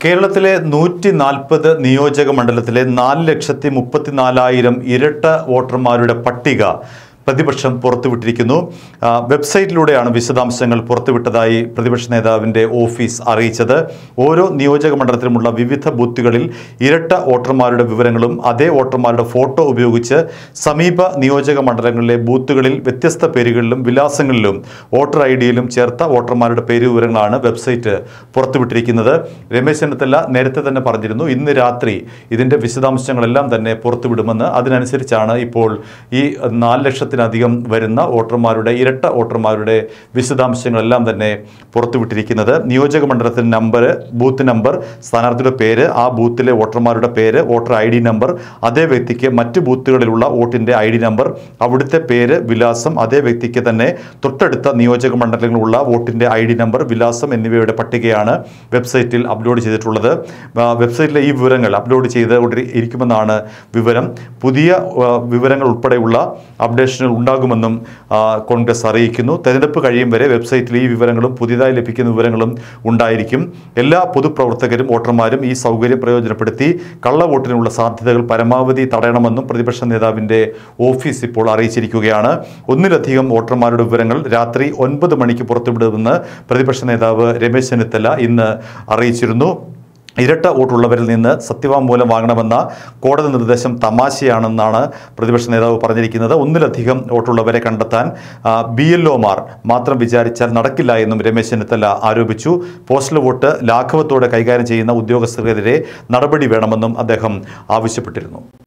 കേരളത്തിലെ നൂറ്റി നാൽപ്പത് നിയോജക മണ്ഡലത്തിലെ നാല് ലക്ഷത്തി മുപ്പത്തിനാലായിരം ഇരട്ട വോട്ടർമാരുടെ പട്ടിക പ്രതിപക്ഷം പുറത്തുവിട്ടിരിക്കുന്നു ആ, വെബ്സൈറ്റിലൂടെയാണ് വിശദാംശങ്ങൾ പുറത്തുവിട്ടതായി പ്രതിപക്ഷ നേതാവിൻ്റെ ഓഫീസ് അറിയിച്ചത് ഓരോ നിയോജക മണ്ഡലത്തിലുമുള്ള വിവിധ ബൂത്തുകളിൽ ഇരട്ട വോട്ടർമാരുടെ വിവരങ്ങളും അതേ വോട്ടർമാരുടെ ഫോട്ടോ ഉപയോഗിച്ച് സമീപ നിയോജക മണ്ഡലങ്ങളിലെ ബൂത്തുകളിൽ വ്യത്യസ്ത പേരുകളിലും വിലാസങ്ങളിലും വോട്ടർ ഐ ഡിയിലും ചേർത്ത വോട്ടർമാരുടെ പേര് വിവരങ്ങളാണ് വെബ്സൈറ്റ് പുറത്തുവിട്ടിരിക്കുന്നത് രമേശ് ചെന്നിത്തല നേരത്തെ തന്നെ പറഞ്ഞിരുന്നു ഇന്ന് രാത്രി ഇതിൻ്റെ വിശദാംശങ്ങളെല്ലാം തന്നെ പുറത്തുവിടുമെന്ന് അതിനനുസരിച്ചാണ് ഇപ്പോൾ ഈ നാല് ലക്ഷത്തിലധികം വരുന്ന വോട്ടർമാരുടെ ഇരട്ട വോട്ടർമാരുടെ വിശദാംശങ്ങളെല്ലാം തന്നെ പുറത്തുവിട്ടിരിക്കുന്നത് നിയോജക മണ്ഡലത്തിൻ്റെ നമ്പർ ബൂത്ത് നമ്പർ സ്ഥാനാർത്ഥിയുടെ പേര് ആ ബൂത്തിലെ വോട്ടർമാരുടെ പേര് വോട്ടർ ഐ ഡി നമ്പർ അതേ വ്യക്തിക്ക് മറ്റ് ബൂത്തുകളിലുള്ള വോട്ടിൻ്റെ ഐ ഡി നമ്പർ അവിടുത്തെ പേര് വിലാസം അതേ വ്യക്തിക്ക് തന്നെ തൊട്ടടുത്ത നിയോജക മണ്ഡലങ്ങളിലുള്ള വോട്ടിൻ്റെ ഐ ഡി നമ്പർ വിലാസം എന്നിവയുടെ പട്ടികയാണ് വെബ്സൈറ്റിൽ അപ്ലോഡ് ചെയ്തിട്ടുള്ളത് ആ, വെബ്സൈറ്റിലെ ഈ വിവരങ്ങൾ അപ്ലോഡ് ചെയ്ത് കൊണ്ടി- ഇരിക്കുമെന്നാണ് വിവരം പുതിയ ആ, വിവരങ്ങൾ ഉൾപ്പെടെയുള്ള അപ്ഡേഷനുകൾ ഉണ്ടാകുമെന്നും ആ, കോൺഗ്രസ് അറിയിക്കുന്നു തെരഞ്ഞെടുപ്പ് കഴിയും വരെ വെബ്സൈറ്റിൽ ഈ വിവരങ്ങളും പുതിയതായി ലഭിക്കുന്ന വിവരങ്ങളും ഉണ്ടായിരിക്കും എല്ലാ പൊതുപ്രവർത്തകരും വോട്ടർമാരും ഈ സൗകര്യം പ്രയോജനപ്പെടുത്തി കള്ളവോട്ടിനുള്ള സാധ്യതകൾ പരമാവധി തടയണമെന്നും പ്രതിപക്ഷ നേതാവിൻ്റെ ഓഫീസ് ഇപ്പോൾ അറിയിച്ചിരിക്കുകയാണ് ഒന്നിലധികം വോട്ടർമാരുടെ വിവരങ്ങൾ രാത്രി ഒൻപത് മണിക്ക് പുറത്തുവിടുമെന്ന് പ്രതിപക്ഷ നേതാവ് രമേശ് ചെന്നിത്തല ഇന്ന് അറിയിച്ചിരുന്നു ഇരട്ട വോട്ടുള്ളവരിൽ നിന്ന് സത്യവാങ്മൂലം വാങ്ങണമെന്ന കോടതി നിർദ്ദേശം തമാശയാണെന്നാണ് പ്രതിപക്ഷ നേതാവ് പറഞ്ഞിരിക്കുന്നത് ഒന്നിലധികം വോട്ടുള്ളവരെ കണ്ടെത്താൻ ബി എൽ ഒമാർ മാത്രം വിചാരിച്ചാൽ നടക്കില്ല എന്നും രമേശ് ചെന്നിത്തല ആരോപിച്ചു പോസ്റ്റൽ വോട്ട് ലാഘവത്തോടെ കൈകാര്യം ചെയ്യുന്ന ഉദ്യോഗസ്ഥർക്കെതിരെ നടപടി വേണമെന്നും അദ്ദേഹം ആവശ്യപ്പെട്ടിരുന്നു